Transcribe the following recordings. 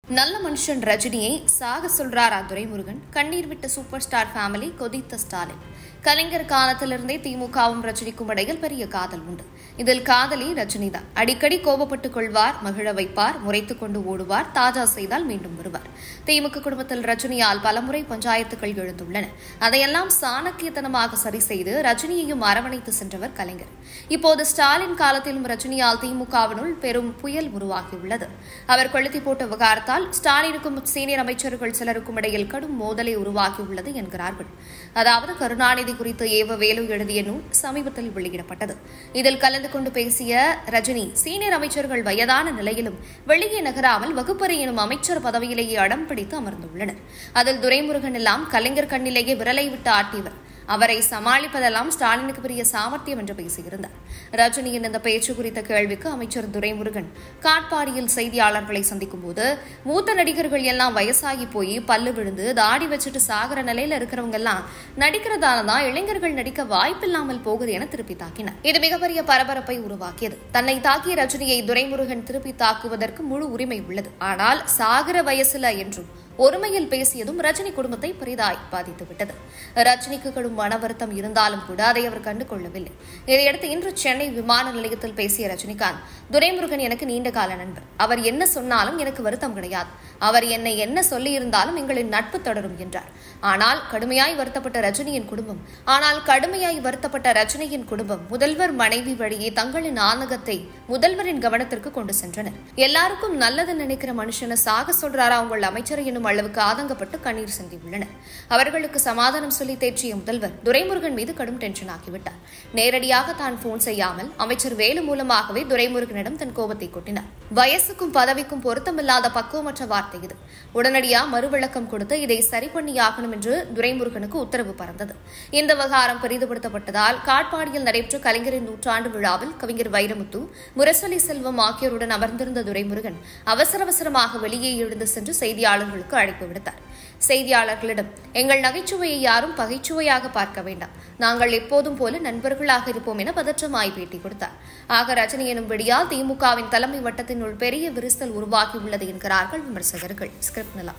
நல்ல மனுஷன் ரஜினியை சாக சொல்றாரா துரைமுருகன் கண்ணீர் விட்ட சூப்பர் ஸ்டார் ஃபேமிலி கொதித்த ஸ்டாலின் கலைஞர் காலத்திலிருந்தே திமுகவும் ரஜினிக்கும் இடையில் பெரிய காதல் உண்டு இதில் காதலி ரஜினி தான் அடிக்கடி கோபப்பட்டுக் கொள்வார் மகிழ வைப்பார் முறைத்துக் கொண்டு ஓடுவார் தாஜா செய்தால் மீண்டும் வருவார் திமுக குடும்பத்தில் ரஜினியால் பலமுறை பஞ்சாயத்துகள் எழுந்துள்ளன அதையெல்லாம் சாணக்கியத்தனமாக சரி செய்து ரஜினியையும் அரவணைத்து சென்றவர் கலைஞர் இப்போது ஸ்டாலின் காலத்திலும் ரஜினியால் திமுகவினுள் பெரும் புயல் உருவாகியுள்ளது அவர் கொளுத்தி போட்ட விவகாரத்தால் ஸ்டாலினுக்கும் சீனியர் அமைச்சர்கள் சிலருக்கும் இடையில் கடும் மோதலை உருவாகியுள்ளது என்கிறார்கள் அதாவது கருணாநிதி குறித்து ஏவ வேலு எழுதிய நூல் சமீபத்தில் வெளியிடப்பட்டது இதில் கலந்து கொண்டு பேசிய ரஜினி சீனியர் அமைச்சர்கள் வயதான நிலையிலும் வெளியே நகராமல் வகுப்பறை எனும் அமைச்சர் பதவியிலேயே அடம் பிடித்து அமர்ந்துள்ளனர் அதில் துரைமுருகன் எல்லாம் கலைஞர் கண்ணிலேயே விரலை விட்டு ஆட்டியவர் அவரை சமாளிப்பதெல்லாம் ஸ்டாலினுக்கு பெரிய சாமர்த்தியம் என்று பேசியிருந்தார் ரஜினியின் இந்த பேச்சு குறித்த கேள்விக்கு அமைச்சர் துரைமுருகன் காட்பாடியில் செய்தியாளர்களை சந்திக்கும் போது மூத்த நடிகர்கள் எல்லாம் வயசாகி போய் பல்லு விழுந்து தாடி வச்சுட்டு சாகிற நிலையில இருக்கிறவங்க எல்லாம் நடிக்கிறதால தான் இளைஞர்கள் நடிக்க வாய்ப்பில்லாமல் போகுது என திருப்பி தாக்கினார் இது மிகப்பெரிய பரபரப்பை உருவாக்கியது தன்னை தாக்கிய ரஜினியை துரைமுருகன் திருப்பி தாக்குவதற்கு முழு உரிமை உள்ளது ஆனால் சாகிற வயசுல என்றும் ஒருமையில் பேசியதும் ரஜினி குடும்பத்தை பெரிதாய் பாதித்துவிட்டது ரஜினிக்கு கடும் மன வருத்தம் இருந்தாலும் கூட அதை அவர் கண்டு கொள்ளவில்லை இதையடுத்து இன்று சென்னை விமான நிலையத்தில் பேசிய ரஜினிகாந்த் துரைமுருகன் எனக்கு நீண்ட கால நண்பர் அவர் என்ன சொன்னாலும் எனக்கு வருத்தம் கிடையாது அவர் என்னை என்ன சொல்லியிருந்தாலும் எங்களின் நட்பு தொடரும் என்றார் ஆனால் கடுமையாய் வருத்தப்பட்ட ரஜினியின் குடும்பம் ஆனால் கடுமையாய் வருத்தப்பட்ட ரஜினியின் குடும்பம் முதல்வர் மனைவி வழியே தங்களின் ஆனகத்தை முதல்வரின் கவனத்திற்கு கொண்டு சென்றனர் எல்லாருக்கும் நல்லது நினைக்கிற மனுஷனை சாக சொல்றாரா உங்கள் அமைச்சர் எனும் அளவுக்கு ஆதங்கப்பட்டு கண்ணீர் சிந்தியுள்ளனர் அவர்களுக்கு சமாதானம் சொல்லி தேற்றிய முதல்வர் துரைமுருகன் மீது கடும் டென்ஷன் ஆகிவிட்டார் நேரடியாக தான் போன் செய்யாமல் அமைச்சர் வேலு மூலமாகவே துரைமுருகனிடம் தன் கோபத்தை கொட்டினார் வயசுக்கும் பதவிக்கும் பொருத்தமில்லாத பக்குவமற்ற வார்த்தை இது உடனடியா மறுவிளக்கம் கொடுத்து இதை சரி பண்ணியாகணும் என்று துரைமுருகனுக்கு உத்தரவு பறந்தது இந்த விவகாரம் பெரிதுபடுத்தப்பட்டதால் காட்பாடியில் நடைபெற்ற கலைஞரின் நூற்றாண்டு விழாவில் கவிஞர் வைரமுத்து முரசொலி செல்வம் ஆகியோருடன் அமர்ந்திருந்த துரைமுருகன் அவசர அவசரமாக வெளியே எழுந்து சென்று செய்தியாளர்களுக்கு அழைப்பு விடுத்தார் செய்தியாளர்களிடம் எங்கள் நகைச்சுவையை யாரும் பகைச்சுவையாக பார்க்க வேண்டாம் நாங்கள் எப்போதும் போல நண்பர்களாக இருப்போம் என பதற்றமாய் பேட்டி கொடுத்தார் ஆக ரஜினி எனும் வெடியால் திமுகவின் தலைமை வட்டத்தினுள் பெரிய விரிசல் உருவாகியுள்ளது என்கிறார்கள் விமர்சகர்கள் ஸ்கிரிப்ட் நிலா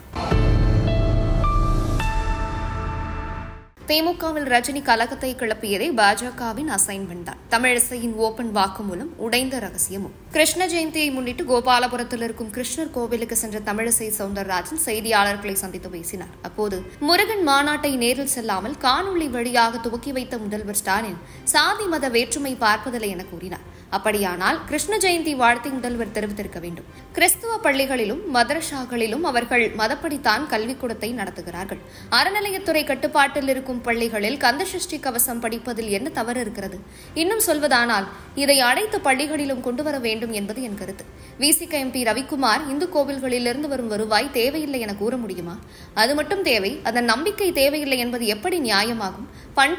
திமுகவில் ரஜினி கலகத்தை கிளப்பியதே பாஜகவின் அசைன்மெண்ட் தான் தமிழிசையின் ஓபன் வாக்குமூலம் உடைந்த ரகசியமும் கிருஷ்ண ஜெயந்தியை முன்னிட்டு கோபாலபுரத்தில் இருக்கும் கிருஷ்ணர் கோவிலுக்கு சென்ற தமிழிசை சவுந்தரராஜன் செய்தியாளர்களை சந்தித்து பேசினார் அப்போது முருகன் மாநாட்டை நேரில் செல்லாமல் காணொலி வழியாக துவக்கி வைத்த முதல்வர் ஸ்டாலின் சாதி மத வேற்றுமை பார்ப்பதில்லை என கூறினார் அப்படியானால் கிருஷ்ண ஜெயந்தி வாழ்த்தை முதல்வர் தெரிவித்திருக்க வேண்டும் கிறிஸ்துவ பள்ளிகளிலும் மதரஷாக்களிலும் அவர்கள் மதப்படித்தான் கல்விக்கூடத்தை நடத்துகிறார்கள் அறநிலையத்துறை கட்டுப்பாட்டில் இருக்கும் பள்ளிகளில் கந்தசஷ்டி கவசம் படிப்பதில் என்ன தவறு இருக்கிறது இன்னும் சொல்வதானால் இதை அனைத்து பள்ளிகளிலும் கொண்டு வர வேண்டும் என்பது என் கருத்து விசிக எம்பி ரவிக்குமார் இந்து கோவில்களிலிருந்து வரும் வருவாய் தேவையில்லை என கூற முடியுமா அது மட்டும் தேவை அதன் நம்பிக்கை தேவையில்லை என்பது எப்படி நியாயமாகும் பண்